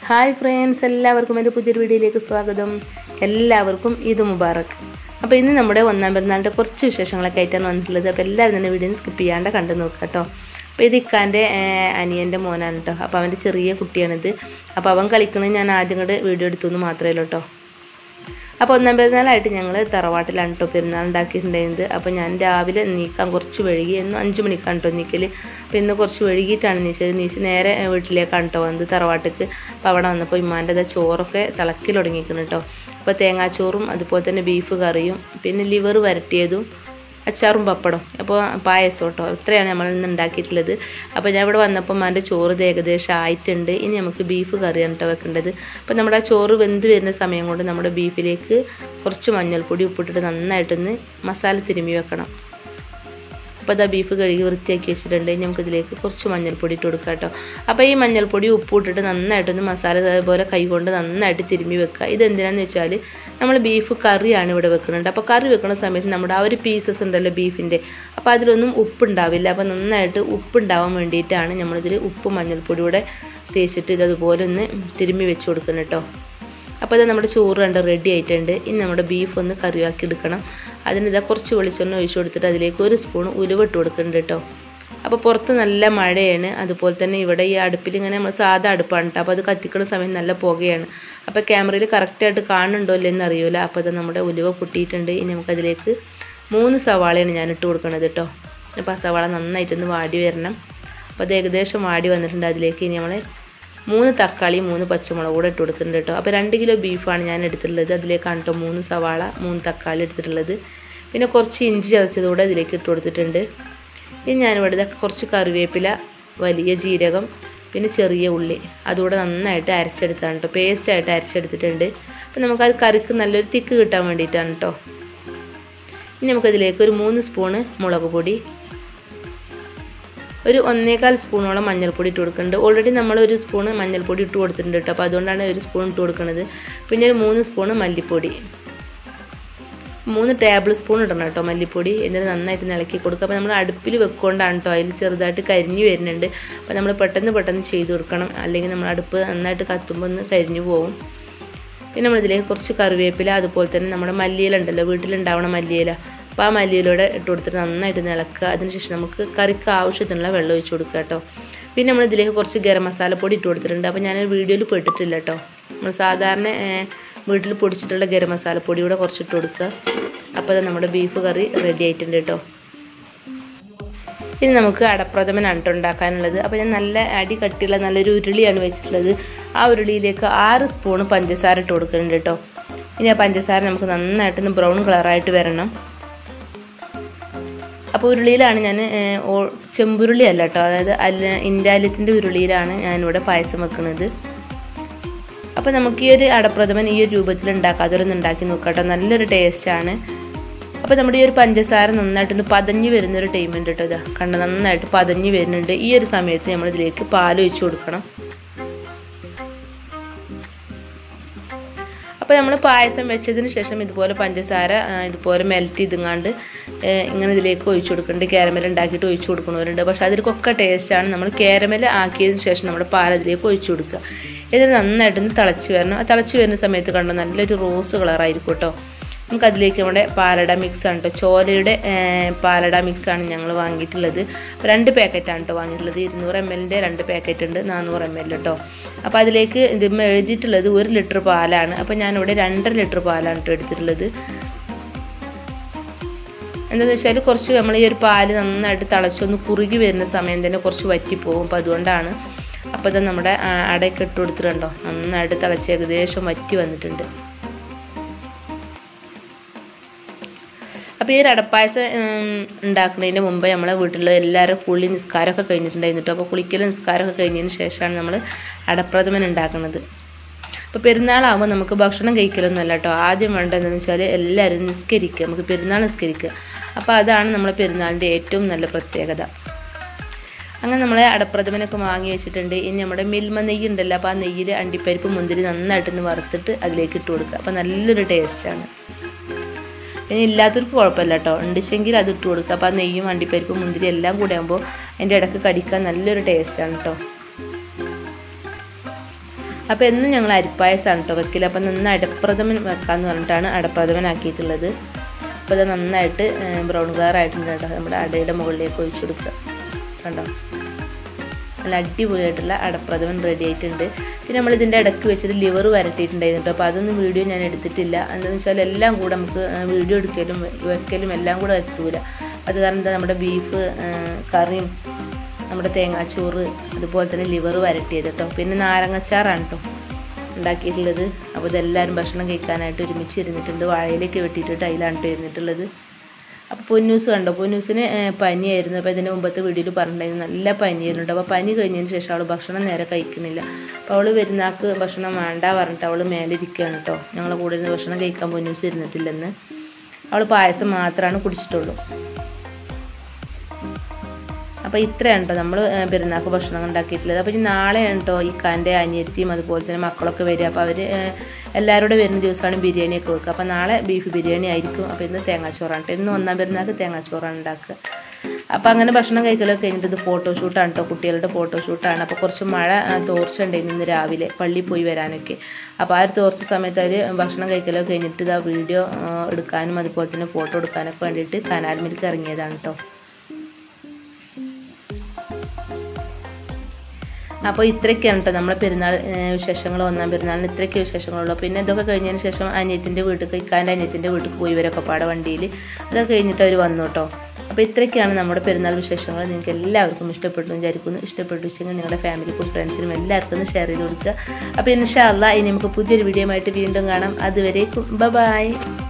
hi friends എല്ലാവർക്കും എൻ്റെ പുതിയൊരു വീഡിയോയിലേക്ക് സ്വാഗതം എല്ലാവർക്കും ഈദ് മുബാറക്ക് അപ്പോൾ ഇന്ന് നമ്മുടെ ഒന്നാം പെരുന്നാളിൻ്റെ കുറച്ച് വിശേഷങ്ങളൊക്കെ ആയിട്ടാണ് വന്നിട്ടുള്ളത് അപ്പോൾ എല്ലാവരും തന്നെ വീഡിയോ സ്കിപ്പ് ചെയ്യാണ്ട് കണ്ടു നോക്കുക കേട്ടോ അപ്പോൾ ഇത് ഇക്കാൻ്റെ അനിയൻ്റെ മോനാണ് കേട്ടോ അപ്പോൾ അവൻ്റെ ചെറിയ കുട്ടിയാണിത് അപ്പോൾ അവൻ കളിക്കുന്നത് ഞാൻ ആദ്യം കൂടെ വീഡിയോ എടുത്തു എന്ന് മാത്രമേ ഉള്ളൂ കേട്ടോ അപ്പോൾ ഒന്നാം പെരുന്നാളായിട്ട് ഞങ്ങൾ തറവാട്ടിലാണ് കേട്ടോ പെരുന്നാൾ ഉണ്ടാക്കിയിട്ടുണ്ടായിരുന്നത് അപ്പോൾ ഞാൻ രാവിലെ നീക്കാൻ കുറച്ച് വഴുകി ഇന്ന് അഞ്ച് മണിക്കാണ് കേട്ടോ നീക്കൽ അപ്പോൾ ഇന്ന് കുറച്ച് വഴുകിയിട്ടാണ് നീച്ചത് നീച്ച് നേരെ വീട്ടിലേക്കാണ് കേട്ടോ വന്നത് തറവാട്ടിക്ക് അപ്പോൾ അവിടെ വന്നപ്പോൾ ഇമ്മാൻ്റെ ചോറൊക്കെ തിളക്കി തുടങ്ങിയിരിക്കുന്നു കേട്ടോ അപ്പോൾ തേങ്ങാച്ചോറും അതുപോലെ തന്നെ ബീഫ് കറിയും പിന്നെ ലിവർ വരട്ടിയതും അച്ചാറും പപ്പടം അപ്പോൾ പായസം കേട്ടോ ഇത്രയാണ് നമ്മൾ ഇന്ന് ഉണ്ടാക്കിയിട്ടുള്ളത് അപ്പോൾ ഞാൻ ഇവിടെ വന്നപ്പോൾ എൻ്റെ ചോറ് ഇത് ഏകദേശം ആയിട്ടുണ്ട് ഇനി നമുക്ക് ബീഫ് കറിയാണ് കേട്ടോ വെക്കേണ്ടത് അപ്പോൾ നമ്മുടെ ആ ചോറ് വെന്ത് വരുന്ന സമയം കൊണ്ട് നമ്മുടെ ബീഫിലേക്ക് കുറച്ച് മഞ്ഞൾപ്പൊടി ഉപ്പിട്ടിട്ട് നന്നായിട്ടൊന്ന് മസാല തിരുമ്മി വെക്കണം അപ്പോൾ അതാ ബീഫ് കഴുകി വൃത്തിയാക്കി വെച്ചിട്ടുണ്ട് ഇനി നമുക്കിതിലേക്ക് കുറച്ച് മഞ്ഞൾപ്പൊടി ഇട്ട് കൊടുക്കാം കേട്ടോ അപ്പോൾ ഈ മഞ്ഞൾപ്പൊടി ഉപ്പ് ഇട്ടിട്ട് നന്നായിട്ടൊന്ന് മസാല അതേപോലെ കൈകൊണ്ട് നന്നായിട്ട് തിരുമ്മി വെക്കുക ഇതെന്തിനാന്ന് വെച്ചാൽ നമ്മൾ ബീഫ് കറിയാണ് ഇവിടെ വെക്കുന്നുണ്ട് അപ്പോൾ കറി വെക്കുന്ന സമയത്ത് നമ്മുടെ ആ ഒരു പീസസ് ഉണ്ടല്ലോ ബീഫിൻ്റെ അപ്പോൾ അതിലൊന്നും ഉപ്പുണ്ടാവില്ല അപ്പോൾ നന്നായിട്ട് ഉപ്പുണ്ടാവാൻ വേണ്ടിയിട്ടാണ് നമ്മളിതിൽ ഉപ്പ് മഞ്ഞൾപ്പൊടി കൂടെ തേച്ചിട്ട് ഇതതുപോലെ ഒന്ന് തിരുമ്മി വെച്ച് കൊടുക്കണം കേട്ടോ അപ്പോൾ ഇത് നമ്മുടെ ചോറ് കണ്ട് റെഡി ആയിട്ടുണ്ട് ഇനി നമ്മുടെ ബീഫ് ഒന്ന് കറിയാക്കി എടുക്കണം അതിനിതാ കുറച്ച് വെളിച്ചെണ്ണ ഒഴിച്ചു കൊടുത്തിട്ട് അതിലേക്ക് ഒരു സ്പൂൺ ഉലുവ ഇട്ട് കൊടുക്കുന്നുണ്ട് കേട്ടോ അപ്പോൾ പുറത്ത് നല്ല മഴയാണ് അതുപോലെ തന്നെ ഇവിടെ ഈ അടുപ്പിൽ ഇങ്ങനെ നമ്മൾ സാധാ അടുപ്പാണ് കേട്ടോ അപ്പോൾ അത് കത്തിക്കുന്ന സമയത്ത് നല്ല പുകയാണ് അപ്പോൾ ക്യാമറയിൽ കറക്റ്റായിട്ട് കാണുന്നുണ്ടോ ഇല്ലെന്ന് അറിയില്ല അപ്പോൾ അത് നമ്മുടെ ഉലുവ പൊട്ടിയിട്ടുണ്ട് ഇനി നമുക്കതിലേക്ക് മൂന്ന് സവാളയാണ് ഞാൻ ഇട്ട് കൊടുക്കുന്നത് കേട്ടോ അപ്പോൾ ആ സവാള നന്നായിട്ടൊന്ന് വാടി വരണം അപ്പോൾ അത് ഏകദേശം വാടി വന്നിട്ടുണ്ട് അതിലേക്ക് ഇനി നമ്മൾ മൂന്ന് തക്കാളി മൂന്ന് പച്ചമുളക് കൂടെ ഇട്ട് കൊടുക്കുന്നുണ്ട് കേട്ടോ അപ്പോൾ രണ്ട് കിലോ ബീഫാണ് ഞാൻ എടുത്തിട്ടുള്ളത് അതിലേക്കാണ് കേട്ടോ മൂന്ന് സവാള മൂന്ന് തക്കാളി എടുത്തിട്ടുള്ളത് പിന്നെ കുറച്ച് ഇഞ്ചി ചതച്ചത് കൂടെ അതിലേക്ക് ഇട്ട് കൊടുത്തിട്ടുണ്ട് ഇനി ഞാനിവിടെ കുറച്ച് കറിവേപ്പില വലിയ ജീരകം പിന്നെ ചെറിയ ഉള്ളി അതുകൂടെ നന്നായിട്ട് അരച്ചെടുത്താണ് കേട്ടോ പേസ്റ്റായിട്ട് അരച്ചെടുത്തിട്ടുണ്ട് അപ്പോൾ നമുക്കത് കറിക്ക് നല്ലൊരു തിക്ക് കിട്ടാൻ വേണ്ടിയിട്ടാണ് കേട്ടോ ഇനി നമുക്കതിലേക്ക് ഒരു മൂന്ന് സ്പൂണ് മുളക് പൊടി ഒരു ഒന്നേകാൽ സ്പൂണോളം മഞ്ഞൾപ്പൊടി ഇട്ട് കൊടുക്കുന്നുണ്ട് ഓൾറെഡി നമ്മൾ ഒരു സ്പൂണ് മഞ്ഞൾപ്പൊടി ഇട്ട് കൊടുത്തിട്ടുണ്ട് കേട്ടോ അപ്പോൾ അതുകൊണ്ടാണ് ഒരു സ്പൂൺ ഇട്ട് കൊടുക്കുന്നത് പിന്നെ ഒരു മൂന്ന് സ്പൂണ് മല്ലിപ്പൊടി മൂന്ന് ടേബിൾ സ്പൂൺ ഇടണം കേട്ടോ മല്ലിപ്പൊടി എന്നിട്ട് നന്നായിട്ട് ഇളക്കി കൊടുക്കുക അപ്പോൾ നമ്മൾ അടുപ്പിൽ വെക്കൊണ്ടാണ് കേട്ടോ അതിൽ ചെറുതായിട്ട് കരിഞ്ഞു വരുന്നുണ്ട് അപ്പോൾ നമ്മൾ പെട്ടെന്ന് പെട്ടെന്ന് ചെയ്ത് കൊടുക്കണം അല്ലെങ്കിൽ നമ്മൾ അടുപ്പ് നന്നായിട്ട് കത്തുമ്പോൾ ഒന്ന് കരിഞ്ഞു പോകും പിന്നെ നമ്മളിതിലേക്ക് കുറച്ച് കറിവേപ്പില അതുപോലെ തന്നെ നമ്മുടെ മല്ലിയില ഉണ്ടല്ലോ വീട്ടിലുണ്ടാവണ മല്ലിയില അപ്പോൾ ആ മല്ലിയിലൂടെ ഇട്ട് കൊടുത്തിട്ട് നന്നായിട്ട് ഇളക്കുക അതിനുശേഷം നമുക്ക് കറിക്ക് ആവശ്യത്തിനുള്ള വെള്ളം ഒഴിച്ച് കൊടുക്കുക കേട്ടോ പിന്നെ നമ്മൾ ഇതിലേക്ക് കുറച്ച് ഗരം മസാലപ്പൊടി ഇട്ട് കൊടുത്തിട്ടുണ്ട് അപ്പോൾ ഞാൻ വീഡിയോയിൽ പെട്ടിട്ടില്ല കേട്ടോ നമ്മൾ സാധാരണ വീട്ടിൽ പൊടിച്ചിട്ടുള്ള ഗരം മസാലപ്പൊടി കൂടെ കുറച്ച് ഇട്ട് കൊടുക്കുക അപ്പോൾ അത് നമ്മുടെ ബീഫ് കറി റെഡി ആയിട്ടുണ്ട് കേട്ടോ ഇനി നമുക്ക് അടപ്രഥമനാണ് കേട്ടോ ഉണ്ടാക്കാനുള്ളത് അപ്പോൾ ഞാൻ നല്ല അടി കട്ടിയുള്ള നല്ലൊരു ഉരുളിയാണ് വെച്ചിട്ടുള്ളത് ആ ഉരുളിയിലേക്ക് ആറ് സ്പൂൺ പഞ്ചസാര ഇട്ട് കൊടുക്കുന്നുണ്ട് കേട്ടോ ഇനി ആ പഞ്ചസാര നമുക്ക് നന്നായിട്ടൊന്ന് ബ്രൗൺ കളറായിട്ട് വരണം അപ്പോൾ ഉരുളിയിലാണ് ഞാൻ ചെമ്പുരുളി അല്ല കേട്ടോ അതായത് അല്ല ഇൻഡാലിയത്തിൻ്റെ ഉരുളിയിലാണ് ഞാനിവിടെ പായസം വെക്കുന്നത് അപ്പോൾ നമുക്ക് ഈ ഒരു അടപ്രഥമൻ ഈ ഒരു രൂപത്തിൽ ഉണ്ടാക്കാം അതൊരൊന്ന് ഉണ്ടാക്കി നോക്കാം കേട്ടോ നല്ലൊരു ടേസ്റ്റാണ് അപ്പോൾ നമ്മുടെ ഈ ഒരു പഞ്ചസാര നന്നായിട്ടൊന്ന് പതഞ്ഞ് വരുന്നൊരു ടൈം ഉണ്ട് കേട്ടോ ഇതാ കണ്ട നന്നായിട്ട് പതഞ്ഞ് വരുന്നുണ്ട് ഈ ഒരു സമയത്ത് നമ്മൾ ഇതിലേക്ക് പാൽ ഒഴിച്ച് കൊടുക്കണം അപ്പോൾ നമ്മൾ പായസം വെച്ചതിന് ശേഷം ഇതുപോലെ പഞ്ചസാര ഇതുപോലെ മെൽറ്റ് ചെയ്തുങ്ങാണ്ട് ഇങ്ങനെ ഇതിലേക്ക് ഒഴിച്ചു കൊടുക്കുന്നുണ്ട് കാരമൽ ഉണ്ടാക്കിയിട്ട് ഒഴിച്ചു കൊടുക്കുന്നവരുണ്ട് പക്ഷേ അതിലേക്കൊക്കെ ടേസ്റ്റാണ് നമ്മൾ കാരമൽ ആക്കിയതിന് ശേഷം നമ്മുടെ പാൽ അതിലേക്ക് ഒഴിച്ചു കൊടുക്കുക എന്നിട്ട് നന്നായിട്ടൊന്ന് തിളച്ച് വരണം ആ തിളച്ച് വരുന്ന സമയത്ത് കണ്ടോ നല്ലൊരു റോസ് കളറായിരിക്കും കേട്ടോ നമുക്ക് അതിലേക്ക് നമ്മുടെ പാലട മിക്സ് ആണ് കേട്ടോ ചോലയുടെ പാലട മിക്സാണ് ഞങ്ങൾ വാങ്ങിയിട്ടുള്ളത് രണ്ട് പാക്കറ്റാണ് കേട്ടോ വാങ്ങിയിട്ടുള്ളത് ഇരുന്നൂറ് എം എല്ലിൻ്റെ രണ്ട് പാക്കറ്റ് ഉണ്ട് നാനൂറ് എം എൽ കേട്ടോ അപ്പോൾ അതിലേക്ക് ഇത് എഴുതിയിട്ടുള്ളത് ഒരു ലിറ്റർ പാലാണ് അപ്പോൾ ഞാനിവിടെ രണ്ടര ലിറ്റർ പാലാണ് കേട്ടോ എടുത്തിട്ടുള്ളത് എന്താണെന്ന് വെച്ചാൽ കുറച്ച് നമ്മൾ ഈ ഒരു പാല് നന്നായിട്ട് തിളച്ചൊന്ന് കുറുകി വരുന്ന സമയം തന്നെ കുറച്ച് വറ്റിപ്പോകും അപ്പോൾ അതുകൊണ്ടാണ് അപ്പോൾ ഇത് നമ്മുടെ അടയൊക്കെ ഇട്ട് കൊടുത്തിട്ടുണ്ടോ നന്നായിട്ട് തിളച്ച് ഏകദേശം വറ്റി വന്നിട്ടുണ്ട് അപ്പോൾ ഈ ഒരു അടപ്പായസം ഉണ്ടാക്കുന്നതിന് മുമ്പ് നമ്മളെ വീട്ടിൽ എല്ലാവരും കുളി നിസ്കാരമൊക്കെ കഴിഞ്ഞിട്ടുണ്ടായിരുന്നു കേട്ടോ അപ്പോൾ കുളിക്കലും നിസ്കാരമൊക്കെ കഴിഞ്ഞതിന് ശേഷമാണ് നമ്മൾ അടപ്രഥമൻ ഉണ്ടാക്കുന്നത് അപ്പോൾ പെരുന്നാളാകുമ്പോൾ നമുക്ക് ഭക്ഷണം കഴിക്കലൊന്നുമല്ല കേട്ടോ ആദ്യം വേണ്ടതെന്ന് വെച്ചാൽ എല്ലാവരും നിസ്കരിക്കുക നമുക്ക് പെരുന്നാൾ നിസ്കരിക്കുക അപ്പോൾ അതാണ് നമ്മളെ പെരുന്നാളിൻ്റെ ഏറ്റവും നല്ല പ്രത്യേകത അങ്ങനെ നമ്മൾ അടപ്രഥമനൊക്കെ വാങ്ങി വെച്ചിട്ടുണ്ട് ഇനി നമ്മുടെ മിൽമ നെയ്യ് ഉണ്ടല്ലോ അപ്പോൾ ആ നെയ്യിൽ അണ്ടിപ്പരിപ്പ് മുന്തിരി നന്നായിട്ടൊന്ന് വറുത്തിട്ട് അതിലേക്ക് ഇട്ട് കൊടുക്കുക അപ്പോൾ നല്ലൊരു ടേസ്റ്റാണ് പിന്നെ ഇല്ലാത്തവർക്ക് കുഴപ്പമില്ല കേട്ടോ ഉണ്ടെങ്കിൽ അത് ഇട്ട് കൊടുക്കുക അപ്പോൾ ആ നെയ്യും അണ്ടിപ്പരിപ്പും മുന്തിരി എല്ലാം കൂടെ ആകുമ്പോൾ അതിൻ്റെ ഇടയ്ക്ക് കടിക്കാൻ നല്ലൊരു ടേസ്റ്റാണ് കേട്ടോ അപ്പോൾ എന്നും ഞങ്ങൾ അരിപ്പായസമാണ് കേട്ടോ വെക്കില്ല അപ്പോൾ നിന്ന് അടപ്രഥമൻ വെക്കാമെന്ന് പറഞ്ഞിട്ടാണ് അടപ്രഥമനാക്കിയിട്ടുള്ളത് അപ്പോൾ ഇത് നന്നായിട്ട് ബ്രൗൺ കളർ ആയിട്ടുണ്ട് കേട്ടോ നമ്മുടെ അടയുടെ മുകളിലേക്ക് ഒഴിച്ചു കൊടുക്കുക കണ്ടോ നല്ല അടിപൊളിയായിട്ടുള്ള അടപ്രഥമൻ റെഡി ആയിട്ടുണ്ട് പിന്നെ നമ്മൾ ഇതിൻ്റെ ഇടയ്ക്ക് വെച്ചിട്ട് ലിവർ വരട്ടിയിട്ടുണ്ടായിരുന്നു കേട്ടോ അപ്പോൾ അതൊന്നും വീഡിയോ ഞാൻ എടുത്തിട്ടില്ല എന്താണെന്ന് വെച്ചാൽ എല്ലാം കൂടെ നമുക്ക് വീഡിയോ എടുക്കലും വെക്കലും എല്ലാം കൂടെ എത്തൂല അത് കാരണം എന്താ നമ്മുടെ ബീഫ് കറിയും നമ്മുടെ തേങ്ങാച്ചോറ് അതുപോലെ തന്നെ ലിവർ വരട്ടിയത് കേട്ടോ പിന്നെ നാരങ്ങച്ചാറാണ് കേട്ടോ ഉണ്ടാക്കിയിട്ടുള്ളത് അപ്പോൾ ഇതെല്ലാവരും ഭക്ഷണം കഴിക്കാനായിട്ട് ഒരുമിച്ച് ഇരുന്നിട്ടുണ്ട് വാഴയിലേക്ക് വെട്ടിയിട്ടിട്ട് അതിലാണ് കേട്ടോ ഇരുന്നിട്ടുള്ളത് അപ്പോൾ പൊന്നൂസ് കണ്ടോ പൊന്നൂസിന് പനിയായിരുന്നു അപ്പോൾ ഇതിൻ്റെ മുമ്പത്തെ വീഡിയോയിൽ പറഞ്ഞിട്ടുണ്ടായിരുന്നു നല്ല പനിയായിരുന്നു അപ്പോൾ പനി കഴിഞ്ഞതിന് ശേഷം അവൾ ഭക്ഷണം നേരെ കഴിക്കുന്നില്ല അപ്പോൾ അവൾ വരുന്നാക്ക് ഭക്ഷണം വേണ്ട പറഞ്ഞിട്ട് അവൾ മേലെ ഇരിക്കുകയാണ് കേട്ടോ ഞങ്ങളെ കൂടെ ഇരുന്ന് ഭക്ഷണം കഴിക്കാൻ പൊന്നൂസ് ഇരുന്നിട്ടില്ലെന്ന് അവൾ പായസം മാത്രമാണ് കുടിച്ചിട്ടുള്ളൂ അപ്പോൾ ഇത്രയാണ് കേട്ടോ നമ്മൾ പെരുന്നാൾക്ക് ഭക്ഷണം ഉണ്ടാക്കിയിട്ടുള്ളത് അപ്പോൾ ഇനി നാളെയാണ് കേട്ടോ ഇക്കാൻ്റെ അനിയത്തിയും അതുപോലെ തന്നെ മക്കളൊക്കെ വരിക അപ്പോൾ അവർ എല്ലാവരും വരുന്ന ദിവസമാണ് ബിരിയാണിയൊക്കെ വെക്കുക അപ്പോൾ നാളെ ബീഫ് ബിരിയാണി ആയിരിക്കും അപ്പോൾ ഇന്ന് തേങ്ങാച്ചോറാണ് കേട്ടോ ഇന്ന് ഒന്നാം പെരുന്നാൾക്ക് തേങ്ങാച്ചോറാണ് ഉണ്ടാക്കുക അപ്പോൾ അങ്ങനെ ഭക്ഷണം കഴിക്കലൊക്കെ കഴിഞ്ഞിട്ട് ഇത് ഫോട്ടോഷൂട്ടാണ് കേട്ടോ കുട്ടികളുടെ ഫോട്ടോഷൂട്ടാണ് അപ്പോൾ കുറച്ച് മഴ തോർച്ച ഉണ്ടായിരുന്നു ഇന്ന് രാവിലെ പള്ളിയിൽ പോയി വരാനൊക്കെ അപ്പോൾ ആ ഒരു തോർച്ച സമയത്ത് അവർ ഭക്ഷണം കഴിക്കലൊക്കെ കഴിഞ്ഞിട്ട് ഇതാ വീഡിയോ എടുക്കാനും അതുപോലെ തന്നെ ഫോട്ടോ എടുക്കാനൊക്കെ വേണ്ടിയിട്ട് കനാൽ മിൽക്ക് ഇറങ്ങിയതാണ് കേട്ടോ അപ്പോൾ ഇത്രയൊക്കെയാണ് കേട്ടോ നമ്മളെ പെരുന്നാൾ വിശേഷങ്ങൾ ഒന്നാം പെരുന്നാളിന് ഇത്രയൊക്കെ വിശേഷങ്ങളുള്ളൂ പിന്നെ ഇതൊക്കെ കഴിഞ്ഞതിന് ശേഷം അനിയത്തിൻ്റെ വീട്ടിൽ ഇക്കാൻ്റെ അനിയത്തിൻ്റെ വീട്ടിൽ പോയി ഇവരൊക്കെ പാടെ വണ്ടിയിൽ അതൊക്കെ കഴിഞ്ഞിട്ട് അവർ വന്നു കേട്ടോ അപ്പോൾ ഇത്രയൊക്കെയാണ് നമ്മുടെ പെരുന്നാൾ വിശേഷങ്ങൾ നിങ്ങൾക്ക് എല്ലാവർക്കും ഇഷ്ടപ്പെട്ടു വിചാരിക്കുന്നു ഇഷ്ടപ്പെട്ടു വെച്ചെങ്കിൽ നിങ്ങളുടെ ഫാമിലിക്കും ഫ്രണ്ട്സിനും എല്ലാവർക്കും ഒന്ന് ഷെയർ ചെയ്ത് കൊടുക്കുക അപ്പോൾ ഇൻഷാ അല്ലാ ഇനി നമുക്ക് പുതിയൊരു വീഡിയോ ആയിട്ട് വീണ്ടും കാണാം അതുവരേക്കും ബ ബായ്